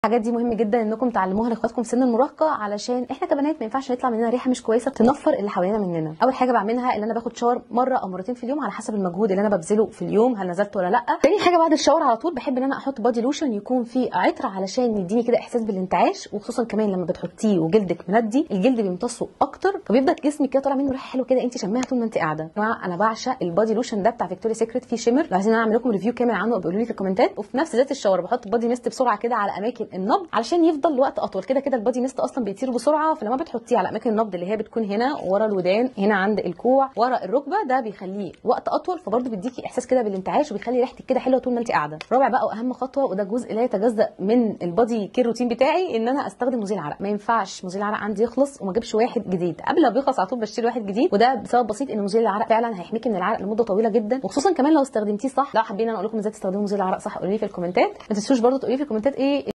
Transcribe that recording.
الحاجات دي مهم جدا انكم تعلموها لاخواتكم في سن المراهقه علشان احنا كبنات ما ينفعش يطلع مننا ريحه مش كويسه تنفر اللي حوالينا مننا اول حاجه بعملها ان انا باخد شاور مره او مرتين في اليوم على حسب المجهود اللي انا ببذله في اليوم هل نزلت ولا لا تاني حاجه بعد الشاور على طول بحب ان انا احط بادي لوشن يكون فيه عطر علشان يديني كده احساس بالانتعاش وخصوصا كمان لما بتحطيه وجلدك مندي الجلد بيمتصه اكتر فبيبدا جسمك كده طالع منه ريحه حلوه كده انت شماها طول ما انت قاعده يا جماعه انا بعشق البادي لوشن ده بتاع فيكتوريا سيكريت فيه شيمر لو عايزين انا اعمل لكم ريفيو كامل عنه بيقولوا لي في الكومنتات وفي نفس ذات الشاور بحط بادي ميست بسرعه كده على اماكن النبض علشان يفضل وقت اطول كده كده البادي ميست اصلا بيطير بسرعه فلما بتحطيه على اماكن النبض اللي هي بتكون هنا ورا الودان هنا عند الكوع ورا الركبه ده بيخليه وقت اطول فبرضه بيديكي احساس كده بالانتعاش وبيخلي ريحتك كده حلوه طول ما انت قاعده رابع بقى واهم خطوه وده جزء لا يتجزا من البادي كير روتين بتاعي ان انا استخدم مزيل عرق ما ينفعش مزيل العرق عندي يخلص وما اجيبش واحد جديد قبل ما بيخلص على طول بشتري واحد جديد وده بسبب بسيط ان مزيل العرق فعلا هيحميكي من العرق لمده طويله جدا وخصوصا كمان لو استخدمتيه صح لو حابين انا اقول لكم ازاي تستخدموا مزيل العرق صح قولوا لي في الكومنتات ما تنسوش برضه تقولوا لي في الكومنتات ايه